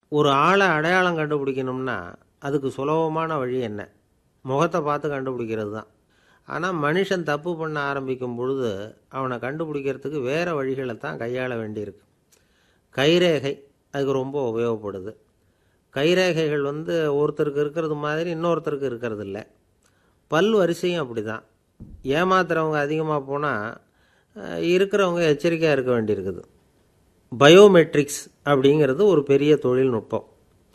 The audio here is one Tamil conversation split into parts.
ஒரு ஆளை அடையாளம் கண்டுபிடிக்கணும்னா அதுக்கு சுலபமான வழி என்ன முகத்தை பார்த்து கண்டுபிடிக்கிறது தான் ஆனால் மனுஷன் தப்பு பண்ண ஆரம்பிக்கும் பொழுது அவனை கண்டுபிடிக்கிறதுக்கு வேறு வழிகளை தான் கையாள வேண்டியிருக்கு கைரேகை அதுக்கு ரொம்ப உபயோகப்படுது கைரேகைகள் வந்து ஒருத்தருக்கு இருக்கிறது மாதிரி இன்னொருத்தருக்கு இருக்கிறது இல்லை பல் வரிசையும் அப்படி தான் ஏமாத்துறவங்க அதிகமாக போனால் இருக்கிறவங்க எச்சரிக்கையாக இருக்க வேண்டியிருக்குது பயோமெட்ரிக்ஸ் அப்படிங்கிறது ஒரு பெரிய தொழில்நுட்பம்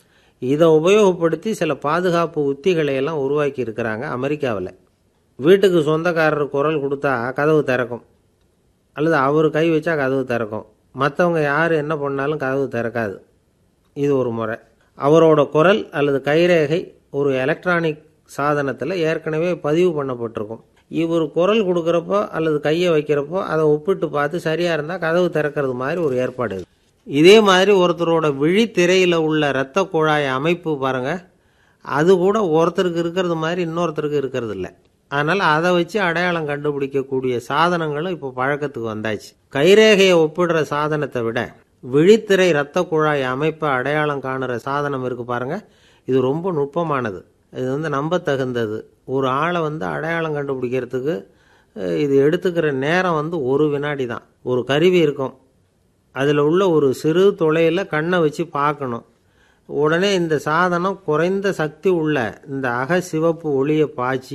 இதை உபயோகப்படுத்தி சில பாதுகாப்பு உத்திகளை எல்லாம் உருவாக்கி இருக்கிறாங்க அமெரிக்காவில் வீட்டுக்கு சொந்தக்காரர் குரல் கொடுத்தா கதவு திறக்கும் அல்லது அவர் கை வச்சா கதவு திறக்கும் மற்றவங்க யார் என்ன பண்ணாலும் கதவு திறக்காது இது ஒரு முறை அவரோட குரல் அல்லது கைரேகை ஒரு எலக்ட்ரானிக் சாதனத்தில் ஏற்கனவே பதிவு பண்ணப்பட்டிருக்கும் இவர் குரல் கொடுக்குறப்போ அல்லது கையை வைக்கிறப்போ அதை ஒப்பிட்டு பார்த்து சரியாக இருந்தால் கதவு திறக்கிறது மாதிரி ஒரு ஏற்பாடு இது இதே மாதிரி ஒருத்தரோட விழித்திரையில் உள்ள இரத்த குழாய் அமைப்பு பாருங்கள் அது கூட ஒருத்தருக்கு இருக்கிறது மாதிரி இன்னொருத்தருக்கு இருக்கிறது இல்லை அதனால் அதை வச்சு அடையாளம் கண்டுபிடிக்கக்கூடிய சாதனங்களும் இப்போ பழக்கத்துக்கு வந்தாச்சு கைரேகையை ஒப்பிடுற சாதனத்தை விட விழித்திரை இரத்த குழாய் அமைப்பை அடையாளம் காணுற சாதனம் இருக்கு பாருங்க இது ரொம்ப நுட்பமானது இது வந்து நம்ப தகுந்தது ஒரு ஆளை வந்து அடையாளம் கண்டுபிடிக்கிறதுக்கு அஹ், இது எடுத்துக்கிற நேரம் வந்து ஒரு வினாடி தான் ஒரு கருவி இருக்கும் அதில் உள்ள ஒரு சிறு துளையில் கண்ணை வச்சு பார்க்கணும் உடனே இந்த சாதனம் குறைந்த சக்தி உள்ள இந்த அக சிவப்பு ஒளியை பாய்ச்சி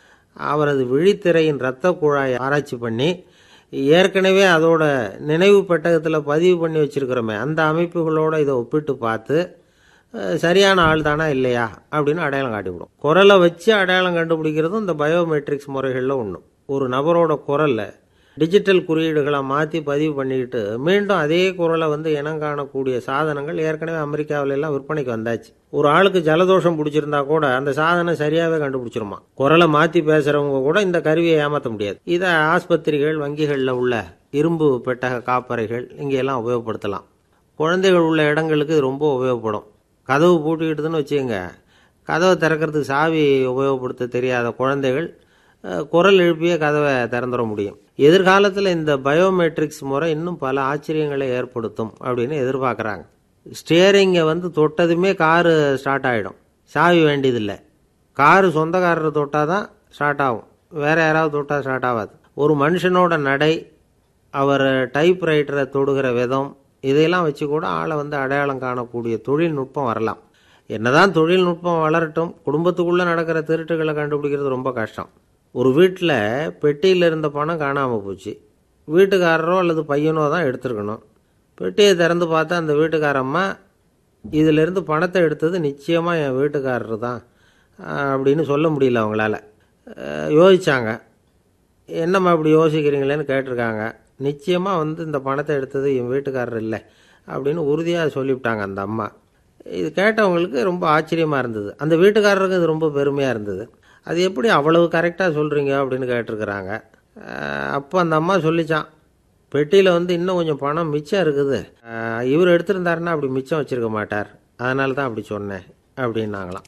அவரது விழித்திரையின் இரத்த குழாயை ஆராய்ச்சி பண்ணி ஏற்கனவே அதோட நினைவு பெட்டகத்தில் பதிவு பண்ணி வச்சிருக்கிறோமே அந்த அமைப்புகளோட இதை ஒப்பிட்டு பார்த்து அஹ், சரியான ஆள் தானா இல்லையா அப்படின்னு அடையாளம் காட்டிவிடும் குரலை வச்சு அடையாளம் கண்டுபிடிக்கிறதும் இந்த பயோமெட்ரிக்ஸ் முறைகளில் ஒன்று ஒரு நபரோட குரலில் டிஜிட்டல் குறியீடுகளை மாற்றி பதிவு பண்ணிக்கிட்டு மீண்டும் அதே குரலை வந்து இனம் காணக்கூடிய சாதனங்கள் ஏற்கனவே அமெரிக்காவில எல்லாம் விற்பனைக்கு வந்தாச்சு ஒரு ஆளுக்கு ஜலதோஷம் பிடிச்சிருந்தா கூட அந்த சாதனம் சரியாகவே கண்டுபிடிச்சிருமா குரலை மாற்றி பேசுகிறவங்க கூட இந்த கருவியை ஏமாற்ற முடியாது இதை ஆஸ்பத்திரிகள் வங்கிகளில் உள்ள இரும்பு பெட்டக காப்பறைகள் இங்கெல்லாம் உபயோகப்படுத்தலாம் குழந்தைகள் உள்ள இடங்களுக்கு இது ரொம்ப உபயோகப்படும் கதவு பூட்டிக்கிட்டுதுன்னு வச்சுக்கோங்க கதவை திறக்கிறதுக்கு சாவி உபயோகப்படுத்த தெரியாத குழந்தைகள் அஹ், குரல் எழுப்பியே கதவை திறந்துட முடியும் எதிர்காலத்தில் இந்த பயோமெட்ரிக்ஸ் முறை இன்னும் பல ஆச்சரியங்களை ஏற்படுத்தும் அப்படின்னு எதிர்பார்க்குறாங்க ஸ்டியரிங்கை வந்து தொட்டதுமே காரு ஸ்டார்ட் ஆகிடும் சாவி வேண்டியதில்லை காரு சொந்தக்காரர் தொட்டால் தான் ஸ்டார்ட் ஆகும் வேற யாராவது தொட்டால் ஸ்டார்ட் ஆகாது ஒரு மனுஷனோட நடை அவர் டைப் ரைட்டரை தொடுகிற விதம் இதையெல்லாம் வச்சு கூட ஆளை வந்து அடையாளம் காணக்கூடிய தொழில்நுட்பம் வரலாம் என்னதான் தொழில்நுட்பம் வளரட்டும் குடும்பத்துக்குள்ளே நடக்கிற திருட்டுகளை கண்டுபிடிக்கிறது ரொம்ப கஷ்டம் ஒரு வீட்டில் பெட்டியில் இருந்த பணம் காணாமல் போச்சு வீட்டுக்காரரோ அல்லது பையனோ தான் எடுத்திருக்கணும் பெட்டியை திறந்து பார்த்தா அந்த வீட்டுக்காரம்மா இதிலிருந்து பணத்தை எடுத்தது நிச்சயமாக என் வீட்டுக்காரர் தான் அஹ், அப்படின்னு சொல்ல முடியல அவங்களால அஹ், யோசிச்சாங்க என்னம்மா இப்படி யோசிக்கிறீங்களேன்னு கேட்டிருக்காங்க நிச்சயமாக வந்து இந்த பணத்தை எடுத்தது என் வீட்டுக்காரர் இல்லை அப்படின்னு உறுதியாக சொல்லிவிட்டாங்க அந்த அம்மா இது கேட்டவங்களுக்கு ரொம்ப ஆச்சரியமாக இருந்தது அந்த வீட்டுக்காரருக்கு இது ரொம்ப பெருமையாக இருந்தது அது எப்படி அவ்வளவு கரெக்டாக சொல்கிறீங்க அப்படின்னு கேட்டிருக்கிறாங்க அஹ் அப்போ அந்த அம்மா சொல்லிச்சான் பெட்டியில் வந்து இன்னும் கொஞ்சம் பணம் மிச்சம் இருக்குது அஹ் இவர் எடுத்திருந்தாருன்னா அப்படி மிச்சம் வச்சிருக்க மாட்டார் அதனால தான் அப்படி சொன்னேன் அப்படின்னாங்களாம்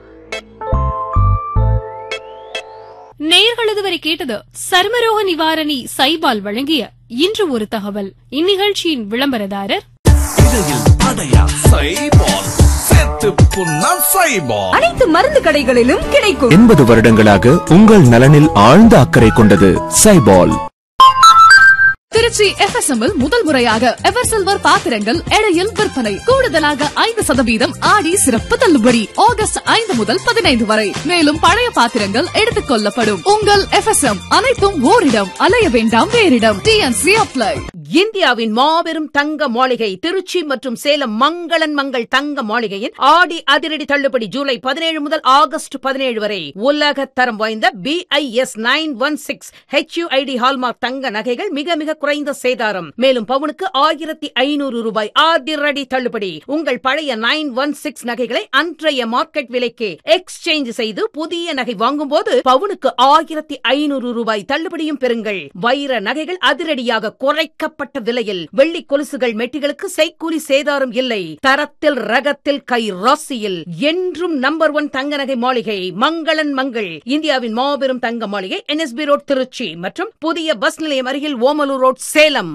நேயர்கள் இதுவரை கேட்டது சர்மரோக நிவாரணி சைபால் வழங்கிய இன்று ஒரு தகவல் இந்நிகழ்ச்சியின் விளம்பரதாரர் இடையில் அடையா சைபால் சேர்த்து புண்ணா சைபால் அனைத்து மருந்து கடைகளிலும் கிடைக்கும் எண்பது வருடங்களாக உங்கள் நலனில் ஆழ்ந்த அக்கறை கொண்டது சைபால் திருச்சி எஃப்எஸ்எம் இல் முதல் முறையாக எவர் சில்வர் பாத்திரங்கள் எடையில் விற்பனை கூடுதலாக ஐந்து சதவீதம் ஆடி சிறப்பு தள்ளுபடி ஆகஸ்ட் ஐந்து முதல் பதினைந்து வரை மேலும் பழைய பாத்திரங்கள் எடுத்துக் கொள்ளப்படும் உங்கள் எஃப்எஸ்எம் அனைத்தும் ஓரிடம் அலைய வேண்டாம் வேறிடம் டிஎன்சி அப்ளை இந்தியாவின் மாபெரும் தங்க மாளிகை திருச்சி மற்றும் சேலம் மங்களன் மங்கள் தங்க மாளிகையின் ஆடி அதிரடி தள்ளுபடி ஜூலை பதினேழு முதல் ஆகஸ்ட் பதினேழு வரை உலக தரம் வாய்ந்த BIS nine one six HUID hallmark தங்க நகைகள் மிக மிக குறைந்த சேதாரம் மேலும் பவுனுக்கு ஆயிரத்தி ஐநூறு ரூபாய் அதிரடி தள்ளுபடி உங்கள் பழைய நைன் ஒன் சிக்ஸ் நகைகளை அன்றைய மார்க்கெட் விலைக்கு எக்ஸ்சேஞ்ச் செய்து புதிய நகை வாங்கும்போது பவுனுக்கு ஆயிரத்தி ஐநூறு ரூபாய் தள்ளுபடியும் பெறுங்கள் வைர நகைகள் அதிரடியாக குறைக்கப்பட்ட விலையில் வெள்ளி கொலுசுகள் மெட்டிகளுக்கு செய்கூலி சேதாரம் இல்லை தரத்தில் ரகத்தில் கை ராசியில் என்றும் நம்பர் ஒன் தங்க நகை மாளிகை மங்களன் மங்கள் இந்தியாவின் மாபெரும் தங்க மாளிகை என்எஸ்பி ரோட் திருச்சி மற்றும் புதிய பஸ் நிலையம் அருகில் ஓமலூர் ரோட் சேலம்